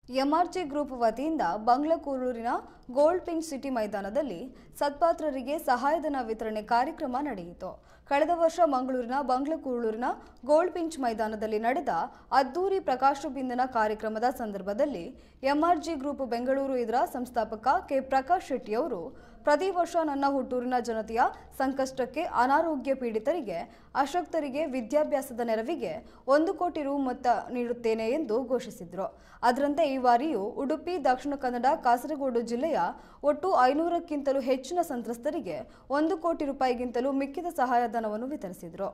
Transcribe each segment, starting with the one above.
ಎಂಆರ್ಜಿ group ವತಿಯಿಂದ ಬಂಗ್ಲಕೂರೂರಿನ gold pink city ಮೈದಾನದಲ್ಲಿ ಸತ್ಪಾತ್ರರಿಗೆ ಸಹಾಯಧನ ವಿತರಣೆ ಕಾರ್ಯಕ್ರಮ ನಡೆಯಿತು ಕಳೆದ ವರ್ಷ ಮಂಗಳೂರಿನ ಬಂಗ್ಲಕೂರೂರಿನ ಗೋಲ್ಡ್ ಪಿಂಚ್ ಮೈದಾನದಲ್ಲಿ ನಡೆದ ಅದ್ದೂರಿ ಪ್ರಕಾಶಬಿಂದನ ಕಾರ್ಯಕ್ರಮದ ಸಂದರ್ಭದಲ್ಲಿ ಎಂಆರ್ಜಿ ಗ್ರೂಪ್ ಬೆಂಗಳೂರು ಇದರ ಸಂಸ್ಥಾಪಕ ಕೆ ಪ್ರಕಾಶ್ ಶೆಟ್ಟಿಯವರು ಪ್ರತಿ ವರ್ಷ ನನ್ನ ಹುಟ್ಟೂರಿನ ಜನತೆಯ ಸಂಕಷ್ಟಕ್ಕೆ ಅನಾರೋಗ್ಯ ಪೀಡಿತರಿಗೆ ಅಶಕ್ತರಿಗೆ ವಿದ್ಯಾಭ್ಯಾಸದ ನೆರವಿಗೆ ಒಂದು ಕೋಟಿ ರು ಮೊತ್ತ ನೀಡುತ್ತೇನೆ ಎಂದು ಘೋಷಿಸಿದರು ಅದರಂತೆ ಈ ಬಾರಿಯೂ ಉಡುಪಿ ದಕ್ಷಿಣ ಕನ್ನಡ ಕಾಸರಗೋಡು ಜಿಲ್ಲೆಯ ಒಟ್ಟು ಐನೂರಕ್ಕಿಂತಲೂ ಹೆಚ್ಚಿನ ಸಂತ್ರಸ್ತರಿಗೆ ಒಂದು ಕೋಟಿ ರೂಪಾಯಿಗಿಂತಲೂ ಮಿಕ್ಕಿದ ಸಹಾಯಧನವನ್ನು ವಿತರಿಸಿದರು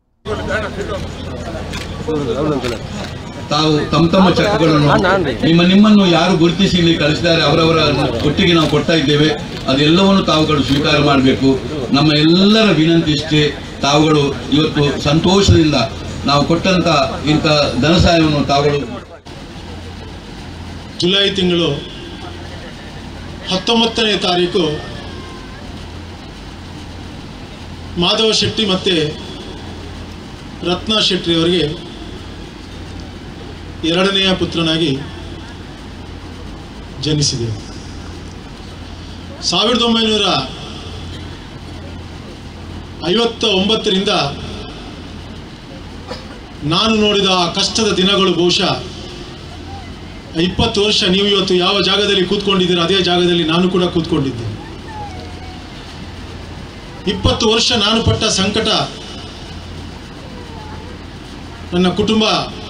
ತಾವು ತಮ್ಮ ತಮ್ಮ ಚೆಕ್ಗಳನ್ನು ನಿಮ್ಮ ನಿಮ್ಮನ್ನು ಯಾರು ಗುರುತಿಸಿ ಇಲ್ಲಿ ಕಳಿಸಿದ್ದಾರೆ ಅವರವರ ಒಟ್ಟಿಗೆ ನಾವು ಕೊಡ್ತಾ ಇದ್ದೇವೆ ಅದೆಲ್ಲವನ್ನು ತಾವುಗಳು ಸ್ವೀಕಾರ ಮಾಡಬೇಕು ನಮ್ಮ ಎಲ್ಲರ ವಿನಂತಿ ಇಷ್ಟೇ ತಾವುಗಳು ಇವತ್ತು ಸಂತೋಷದಿಂದ ನಾವು ಕೊಟ್ಟಂತ ಇಂಥ ಧನ ಸಹಾಯವನ್ನು ತಾವುಗಳು ಜುಲೈ ತಿಂಗಳು ಹತ್ತೊಂಬತ್ತನೇ ತಾರೀಕು ಮಾಧವ ಶೆಟ್ಟಿ ಮತ್ತು ರತ್ನ ಶೆಟ್ಟಿ ಅವರಿಗೆ ಎರಡನೆಯ ಪುತ್ರನಾಗಿ ಜನಿಸಿದೆ ಸಾವಿರದ ಒಂಬೈನೂರ ಐವತ್ತ ಒಂಬತ್ತರಿಂದ ನಾನು ನೋಡಿದ ಆ ಕಷ್ಟದ ದಿನಗಳು ಬಹುಶಃ ಇಪ್ಪತ್ತು ವರ್ಷ ನೀವು ಇವತ್ತು ಯಾವ ಜಾಗದಲ್ಲಿ ಕೂತ್ಕೊಂಡಿದ್ದೀರ ಅದೇ ಜಾಗದಲ್ಲಿ ನಾನು ಕೂಡ ಕೂತ್ಕೊಂಡಿದ್ದೆ ಇಪ್ಪತ್ತು ವರ್ಷ ನಾನು ಪಟ್ಟ ಸಂಕಟ ನನ್ನ ಕುಟುಂಬ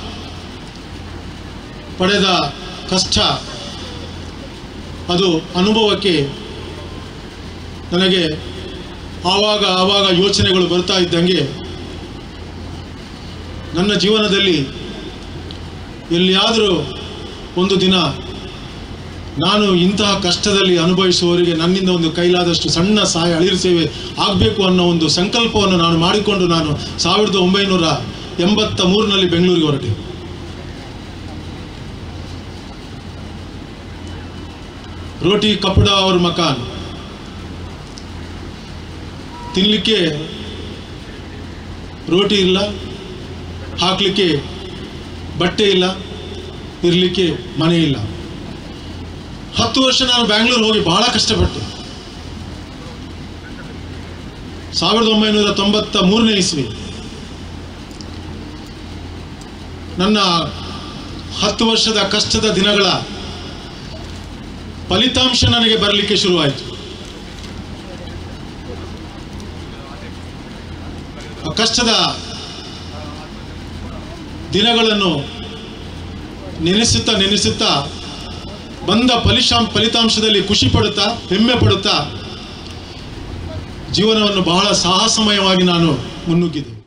ಪಡೆದ ಕಷ್ಟ ಅದು ಅನುಭವಕ್ಕೆ ನನಗೆ ಆವಾಗ ಆವಾಗ ಯೋಚನೆಗಳು ಬರ್ತಾ ಇದ್ದಂಗೆ ನನ್ನ ಜೀವನದಲ್ಲಿ ಎಲ್ಲಿಯಾದರೂ ಒಂದು ದಿನ ನಾನು ಇಂತಹ ಕಷ್ಟದಲ್ಲಿ ಅನುಭವಿಸುವವರಿಗೆ ನನ್ನಿಂದ ಒಂದು ಕೈಲಾದಷ್ಟು ಸಣ್ಣ ಸಹಾಯ ಅಳಿರು ಸೇವೆ ಆಗಬೇಕು ಅನ್ನೋ ಒಂದು ಸಂಕಲ್ಪವನ್ನು ನಾನು ಮಾಡಿಕೊಂಡು ನಾನು ಸಾವಿರದ ಒಂಬೈನೂರ ಎಂಬತ್ತ ಮೂರಿನಲ್ಲಿ ಬೆಂಗಳೂರಿಗೆ ಹೊರಟೆ ರೋಟಿ ಕಪಡ ಅವ್ರ ಮಕಾನ್ ತಿನ್ನಲಿಕ್ಕೆ ರೋಟಿ ಇಲ್ಲ ಹಾಕಲಿಕ್ಕೆ ಬಟ್ಟೆ ಇಲ್ಲ ಇರಲಿಕ್ಕೆ ಮನೆ ಇಲ್ಲ ಹತ್ತು ವರ್ಷ ನಾನು ಬ್ಯಾಂಗ್ಳೂರು ಹೋಗಿ ಬಹಳ ಕಷ್ಟಪಟ್ಟೆ ಸಾವಿರದ ಒಂಬೈನೂರ ತೊಂಬತ್ತ ಮೂರನೇ ಇಸ್ವಿ ನನ್ನ ಹತ್ತು ವರ್ಷದ ಕಷ್ಟದ ದಿನಗಳ ಫಲಿತಾಂಶ ನನಗೆ ಬರಲಿಕ್ಕೆ ಶುರುವಾಯಿತು ಆ ಕಷ್ಟದ ದಿನಗಳನ್ನು ನೆನೆಸುತ್ತಾ ನೆನೆಸುತ್ತಾ ಬಂದ ಫಲಿತಾಂ ಫಲಿತಾಂಶದಲ್ಲಿ ಖುಷಿ ಪಡುತ್ತಾ ಹೆಮ್ಮೆ ಪಡುತ್ತಾ ಜೀವನವನ್ನು ಬಹಳ ಸಾಹಸಮಯವಾಗಿ ನಾನು ಮುನ್ನುಗ್ಗಿದೆ